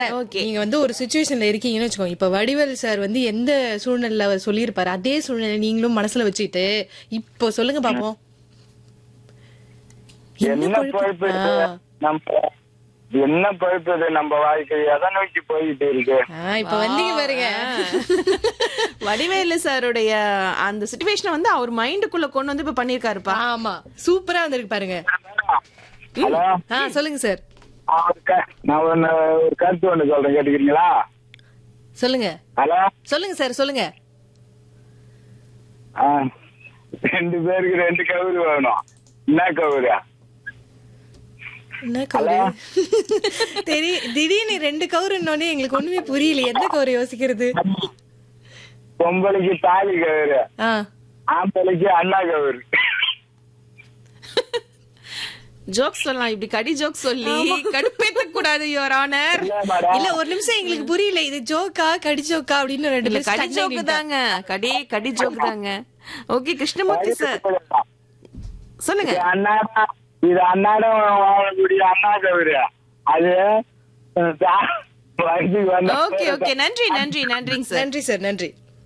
Okay. நீங்க வந்து ஒரு சுச்சுவேஷன்ல இருக்கீங்கன்னு வச்சுக்கோங்க இப்ப வடிவேல் சார் வந்து எந்த சூழ்நிலையில அவர் சொல்லியிருப்பாரு அதே சூழ்நிலை நீங்களும் மனசுல வச்சுக்கிட்டு இப்போ சொல்லுங்க பாப்போம் என்ன கொழுப்பு? பொழப்பு இது? ஆ. நம்ம என்ன பொழப்பு இது நம்ம வாழ்க்கை எதை நோக்கி போயிட்டு இருக்கு ஆ, இப்ப வந்தீங்க பாருங்க வடிவேலு சாருடைய அந்த சுச்சுவேஷனை வந்து அவர் மைண்டுக்குள்ள கொண்டு வந்து இப்ப பண்ணிருக்காருப்பா ஆமா சூப்பரா வந்திருக்கு பாருங்க ஹலோ ஆ சொல்லுங்க சார் ஒரு க- நான் ஒண்ணு ஒரு கருத்து ஒண்ணு சொல்றேன் கேட்டுக்கிறீங்களா சொல்லுங்க ஹலோ சொல்லுங்க சார் சொல்லுங்க ஆ, ரெண்டு பேருக்கு ரெண்டு கவுரு வேணும் என்ன கவுரு என்ன கவுரு தெரி திடீர்னு ரெண்டு கவுருன்னோடனே எங்களுக்கு ஒண்ணுமே புரியல எந்த கவுரு யோசிக்கிறது பொம்பளைக்கு தாலி கவுரு ஆ ஆம்பளைக்கு அண்ணா கவுரு ஜோக் சொல்லலாம் இப்படி கடி ஜோக் சொல்லி கடுப்பேத்த கூடாது யுவர் ஆனர் இல்ல மேடம் இல்ல ஒரு நிமிஷம் எங்களுக்கு புரியல இது ஜோக்கா கடி ஜோக்கா அப்படின்னு ரெண்டு இல்ல பேரும் கடி stuck ஜோக்கு ஆயிட்டாங்க. தாங்க கடி கடி ஜோக் தாங்க ஓகே கிருஷ்ணமூர்த்தி சார் சொல்லுங்க இது அண்ணாடா இது அண்ணாடம் வாழக்கூடிய அண்ணா கவுரு அது அஹ், தா- வயசுக்கு வந்த ஓகே ஓகே நன்றி நன்றி நன்றிங்க சார் நன்றி சார் நன்றி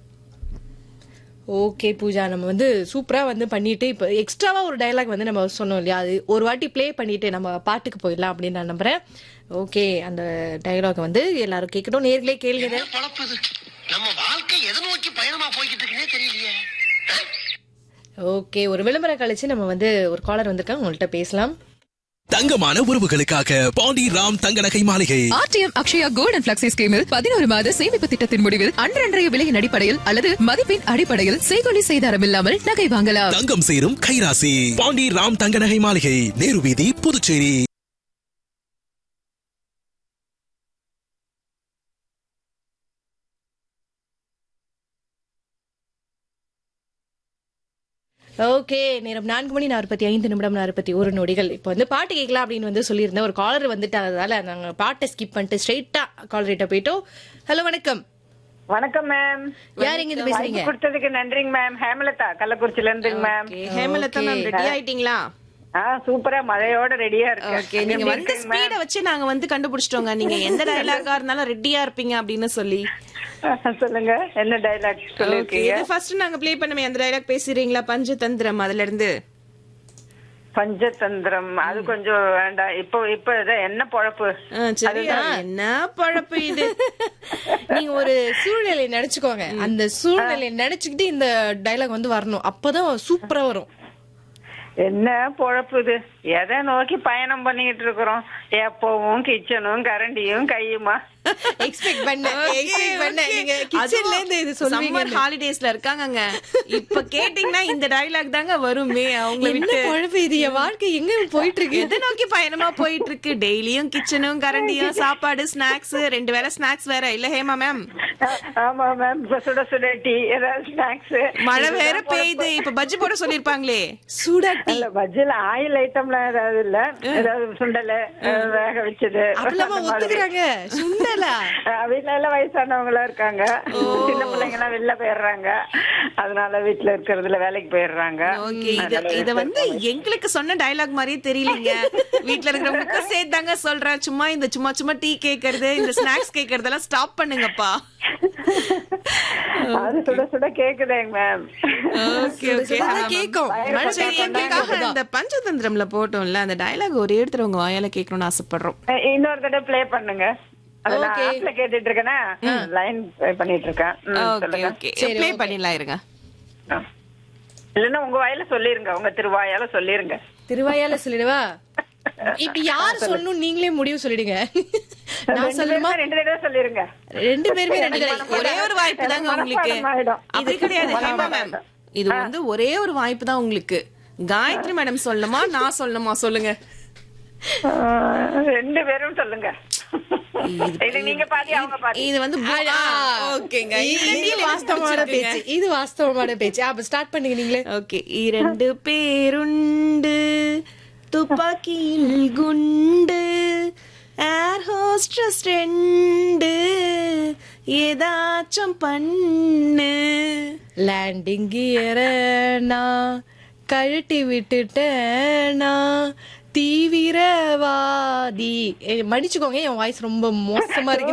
ஓகே பூஜா நம்ம வந்து சூப்பரா வந்து பண்ணிட்டு இப்ப எக்ஸ்ட்ராவா ஒரு டயலாக் வந்து நம்ம சொன்னோம் இல்லையா அது ஒரு வாட்டி ப்ளே பண்ணிட்டு நம்ம பாட்டுக்கு போயிடலாம் அப்படின்னு நான் நம்புறேன் ஓகே அந்த டயலாக் வந்து எல்லாரும் கேட்கட்டும் நேர்களே கேளுங்க என்ன பொழப்பு இது நம்ம வாழ்க்கை எதை நோக்கி பயணமா போய்கிட்டு இருக்குன்னே தெரியலையே அஹ்? ஓகே ஒரு விளம்பரம் கழிச்சு நம்ம வந்து ஒரு காலர் வந்திருக்காங்க உங்கள்கிட்ட பேசலாம் தங்கமான உறவுகளுக்காக பாண்டி ராம் தங்க நகை மாளிகை RTM Akshaya gold and flexi ஸ்கீமில் பதினோரு மாத சேமிப்பு திட்டத்தின் முடிவில் அன்றன்றைய விலையின் அடிப்படையில் அல்லது மதிப்பின் அடிப்படையில் செய்கொலி செய்தாரம் இல்லாமல் நகை வாங்கலாம் தங்கம் சேரும் கைராசி பாண்டி ராம் தங்க நகை மாளிகை நேரு வீதி புதுச்சேரி ஓகே நேரம் நான்கு மணி நாற்பத்தி ஐந்து நிமிடம் நாற்பத்தி ஒரு நொடிகள் இப்போ வந்து பாட்டு கேட்கலாம் அப்படின்னு வந்து சொல்லியிருந்தேன் ஒரு காலர் வந்துட்டதால நாங்க பாட்டை ஸ்கிப் பண்ணிட்டு ஸ்ட்ரெயிட்டா காலர்கிட்ட போயிட்டோம் ஹலோ வணக்கம் வணக்கம் மேம் யார் எங்க இருந்து பேசுறீங்க வாய்ப்பு கொடுத்ததுக்கு நன்றிங்க மேம் ஹேமலதா கள்ளக்குறிச்சில இருந்துங்க ma'am Okay, Hemalatha ma'am ready ஆயிட்டீங்களா ஆ சூப்பரா மழையோட ரெடியா ஓகே இருக்கு நீங்க வந்த ஸ்பீட வச்சு நாங்க வந்து கண்டுபிடிச்சிட்டோங்க நீங்க எந்த டயலாகா இருந்தாலும் ரெடியா இருப்பீங்க அப்படின்னு சொல்லி சொல்லுங்க என்ன டைலாக் ஓகே சொல்லிருக்கீங்க இது ஃபர்ஸ்ட் நாங்க ப்ளே பண்ணமே அந்த டயலாக் பேசுறீங்களா பஞ்சதந்திரம் அதுல இருந்து பஞ்சதந்திரம் அது கொஞ்சம் வேண்டாம் இப்போ இப்போ இதை என்ன பொழப்பு ஆ, சரியா என்ன பழப்பு இது நீங்க ஒரு சூழ்நிலை நினைச்சுக்கோங்க அந்த சூழ்நிலை நினைச்சுக்கிட்டு இந்த டைலாக் வந்து வரணும் அப்பதான் சூப்பரா வரும் என்ன பொழப்பு இது எதை நோக்கி பயணம் பண்ணிக்கிட்டு இருக்கிறோம் எப்பவும் கிச்சனும் கரண்டியும் கையுமா எக்ஸ்பெக்ட் பண்ண எக்ஸ்பெக்ட் பண்ண நீங்க கிச்சன்ல இருந்து இது சொல்லுவீங்க சம்மர் ஹாலிடேஸ்ல இருக்காங்கங்க இப்ப கேட்டீங்கன்னா இந்த டயலாக் தாங்க வருமே அவங்க என்ன விட்டு குழப்பம் இது என் வாழ்க்கை எங்க போயிட்டு இருக்கு எதை நோக்கி பயணமா போயிட்டு இருக்கு டெய்லியும் கிச்சனும் கரண்டியும் சாப்பாடு ஸ்நாக்ஸ் ரெண்டு வேளை ஸ்நாக்ஸ் வேற இல்ல ஹேமா மேம் ஆமா மேம் இப்ப சுட சுட டீ ஏதாவது ஸ்நாக்ஸ் மழை வேற பெய்யுது இப்ப பஜ்ஜி போட சொல்லிருப்பாங்களே சூடா இல்ல பஜ்ஜில ஆயில் ஐட்டம்லாம் ஏதாவது இல்ல ஏதாவது சுண்டல் வேக வச்சது அப்பலாமா அந்த மாதிரி. ஒத்துக்கிறாங்க சுண்டலா அஹ் வீட்ல எல்லாம் வயசானவங்களா இருக்காங்க சின்ன பிள்ளைங்க எல்லாம் வெளில போயிடுறாங்க அதனால வீட்டுல இருக்கிறதுல வேலைக்கு போயிடுறாங்க ஓகே இத இத வந்து எங்களுக்கு சொன்ன டயலாக் மாதிரியே தெரியலீங்க வீட்ல இருக்கிறவங்களுக்கு சேர்த்தாங்க சொல்றேன் சும்மா இந்த சும்மா சும்மா டீ கேக்குறது இந்த ஸ்நாக்ஸ் கேக்குறதெல்லாம் ஸ்டாப் பண்ணுங்கப்பா அது சுட சுட கேக்குதேங்க மேம் ஓகே ஓகே சுடசுட கேக்கும். மழை சரி எங்களுக்காக இந்த பஞ்சதந்திரம்ல போட்டோம்ல அந்த டயலாக் ஒரே இடத்துல உங்க வாயால கேட்கணும்னு ஆசைப்படுறோம் இன்னொரு தடவை ப்ளே பண்ணுங்க அது நான் Okay. ஆப்ல கேட்டுட்டு இருக்கேன்னா லைன் பண்ணிட்டு இருக்கேன் ம், ஓகே சொல்லுங்க ஓகே ப்ளே பண்ணிடலாம் இருங்க ஆ. இல்லைன்னா உங்க வாயில சொல்லிருங்க உங்க திருவாயால சொல்லிருங்க திருவாயால சொல்லிடுவா இப்ப யார் சொல்லணும் நீங்களே முடிவு சொல்லிடுங்க நான் ரெண்டு சொல்லுமா பேருமே ரெண்டு தடவை சொல்லிருங்க ரெண்டு பேருமே ரெண்டு தடவை ஒரே ஒரு வாய்ப்பு தாங்க உங்களுக்கு மனப்பாடம் ஆயிடும். இது கிடையாது ஹேமா மேம் இது வந்து ஒரே ஒரு வாய்ப்பு தான் உங்களுக்கு காயத்ரி மேடம் சொல்லணுமா நான் சொல்லணுமா சொல்லுங்க ஆ, ரெண்டு பேரும் சொல்லுங்க இது நீங்க பாதி அவங்க பாதி இது வந்து ஓகேங்க இது வாஸ்தவமான பேச்சு இது வாஸ்தவமான பேச்சு அப்ப ஸ்டார்ட் பண்ணுங்க நீங்களே ஓகே இரண்டு பேருண்டு துப்பாக்கியில் குண்டு ஏர் ஹோஸ்டஸ் ரெண்டு ஏதாச்சும் பண்ணு லேண்டிங் கியர நான் கழட்டி விட்டுட்டேன் நான் தீவிரவாதி ஏ, மன்னிச்சுக்கோங்க என் வாய்ஸ் ரொம்ப மோசமா இருக்கு